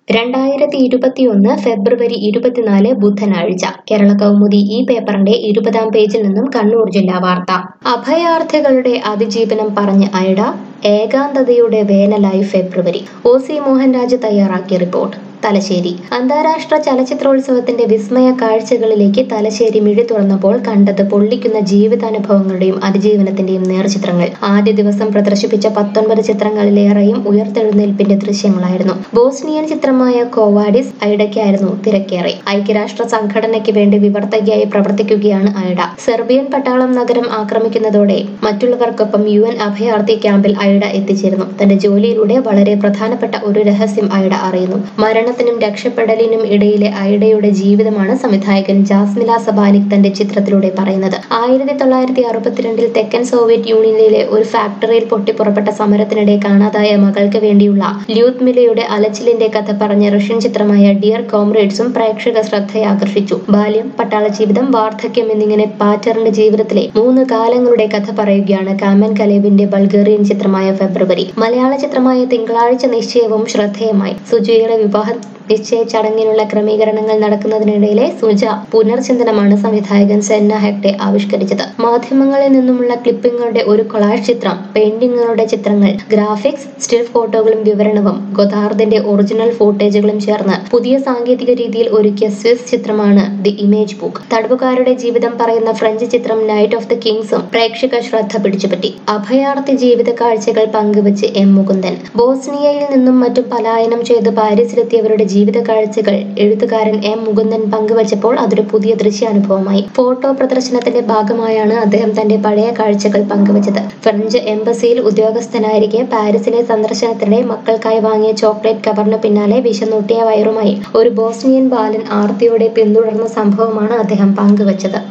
രണ്ടായിരത്തി ഇരുപത്തിയൊന്ന് ഫെബ്രുവരി ഇരുപത്തിനാല് ബുധനാഴ്ച കേരള കൗമുദി ഈ പേപ്പറിന്റെ ഇരുപതാം പേജിൽ നിന്നും കണ്ണൂർ ജില്ലാ വാർത്ത അഭയാർത്ഥികളുടെ അതിജീവനം പറഞ്ഞ് അയട ഏകാന്തതയുടെ വേനലായി ഫെബ്രുവരി ഒ സി മോഹൻരാജ് തയ്യാറാക്കിയ റിപ്പോർട്ട് തലശ്ശേരി അന്താരാഷ്ട്ര ചലച്ചിത്രോത്സവത്തിന്റെ വിസ്മയ കാഴ്ചകളിലേക്ക് തലശ്ശേരി മിഴി തുറന്നപ്പോൾ കണ്ടത് പൊള്ളിക്കുന്ന ജീവിതാനുഭവങ്ങളുടെയും അതിജീവനത്തിന്റെയും നേർചിത്രങ്ങൾ ആദ്യ ദിവസം പ്രദർശിപ്പിച്ച പത്തൊൻപത് ചിത്രങ്ങളിലേറെയും ഉയർത്തെഴുന്നേൽപ്പിന്റെ ദൃശ്യങ്ങളായിരുന്നു ബോസ്നിയൻ ചിത്രമായ കോവാഡിസ് ഐഡയ്ക്കായിരുന്നു തിരക്കേറെ ഐക്യരാഷ്ട്ര സംഘടനയ്ക്ക് വേണ്ടി വിവർത്തകയായി പ്രവർത്തിക്കുകയാണ് ഐഡ സെർബിയൻ പട്ടാളം നഗരം ആക്രമിക്കുന്നതോടെ മറ്റുള്ളവർക്കൊപ്പം യു എൻ അഭയാർത്ഥി ക്യാമ്പിൽ ഐഡ എത്തിച്ചേരുന്നു തന്റെ ജോലിയിലൂടെ വളരെ പ്രധാനപ്പെട്ട ഒരു രഹസ്യം ഐഡ അറിയുന്നു മരണത്തിനും രക്ഷപ്പെടലിനും ഇടയിലെ ഐഡയുടെ ജീവിതമാണ് സംവിധായകൻ ജാസ്മില സബാനിക് തന്റെ ചിത്രത്തിലൂടെ പറയുന്നത് ആയിരത്തി തൊള്ളായിരത്തി അറുപത്തിരണ്ടിൽ തെക്കൻ സോവിയറ്റ് യൂണിയനിലെ ഒരു ഫാക്ടറിയിൽ പൊട്ടിപ്പുറപ്പെട്ട സമരത്തിനിടെ കാണാതായ മകൾക്ക് വേണ്ടിയുള്ള ല്യൂത് മിലയുടെ അലച്ചിലിന്റെ കഥ പറഞ്ഞ റഷ്യൻ ചിത്രമായ ഡിയർ കോമ്രേഡ്സും പ്രേക്ഷക ശ്രദ്ധയെ ആകർഷിച്ചു ബാല്യം പട്ടാള ജീവിതം വാർദ്ധക്യം എന്നിങ്ങനെ പാറ്ററിന്റെ ജീവിതത്തിലെ മൂന്ന് കാലങ്ങളുടെ കഥ പറയുകയാണ് കാമൻ കലേബിന്റെ ബൾഗേറിയൻ ചിത്രമായ ഫെബ്രുവരി മലയാള ചിത്രമായ തിങ്കളാഴ്ച നിശ്ചയവും ശ്രദ്ധേയമായി സുജയുടെ വിവാഹ നിശ്ചയ ചടങ്ങിനുള്ള ക്രമീകരണങ്ങൾ നടക്കുന്നതിനിടയിലെ സുജ പുനർചിന്തനമാണ് സംവിധായകൻ സെന്ന ഹെഗ്ഡെ ആവിഷ്കരിച്ചത് മാധ്യമങ്ങളിൽ നിന്നുമുള്ള ക്ലിപ്പിങ്ങുകളുടെ ഒരു കൊളാഷ് ചിത്രം പെയിന്റിങ്ങുകളുടെ ചിത്രങ്ങൾ ഗ്രാഫിക്സ് സ്റ്റിൽ ഫോട്ടോകളും വിവരണവും ഗൊദാർദിന്റെ ഒറിജിനൽ ഫോട്ടേജുകളും ചേർന്ന് പുതിയ സാങ്കേതിക രീതിയിൽ ഒരുക്കിയ സ്വിസ് ചിത്രമാണ് ദി ഇമേജ് ബുക്ക് തടവുകാരുടെ ജീവിതം പറയുന്ന ഫ്രഞ്ച് ചിത്രം നൈറ്റ് ഓഫ് ദി കിങ്സും പ്രേക്ഷക ശ്രദ്ധ പിടിച്ചുപറ്റി അഭയാർത്ഥി ജീവിത കാഴ്ചകൾ പങ്കുവച്ച് എം മുകുന്ദൻ ബോസ്നിയയിൽ നിന്നും മറ്റും പലായനം ചെയ്ത് പാരീസിലെത്തിയവരുടെ ജീവിത കാഴ്ചകൾ എഴുത്തുകാരൻ എം മുകുന്ദൻ പങ്കുവച്ചപ്പോൾ അതൊരു പുതിയ ദൃശ്യാനുഭവമായി ഫോട്ടോ പ്രദർശനത്തിന്റെ ഭാഗമായാണ് അദ്ദേഹം തന്റെ പഴയ കാഴ്ചകൾ പങ്കുവച്ചത് ഫ്രഞ്ച് എംബസിയിൽ ഉദ്യോഗസ്ഥനായിരിക്കെ പാരീസിലെ സന്ദർശനത്തിനിടെ മക്കൾക്കായി വാങ്ങിയ ചോക്ലേറ്റ് കവറിന് പിന്നാലെ വിശന്നൂട്ടിയ വയറുമായി ഒരു ബോസ്നിയൻ ബാലൻ ആർത്തിയോടെ പിന്തുടർന്ന സംഭവമാണ് അദ്ദേഹം പങ്കുവച്ചത്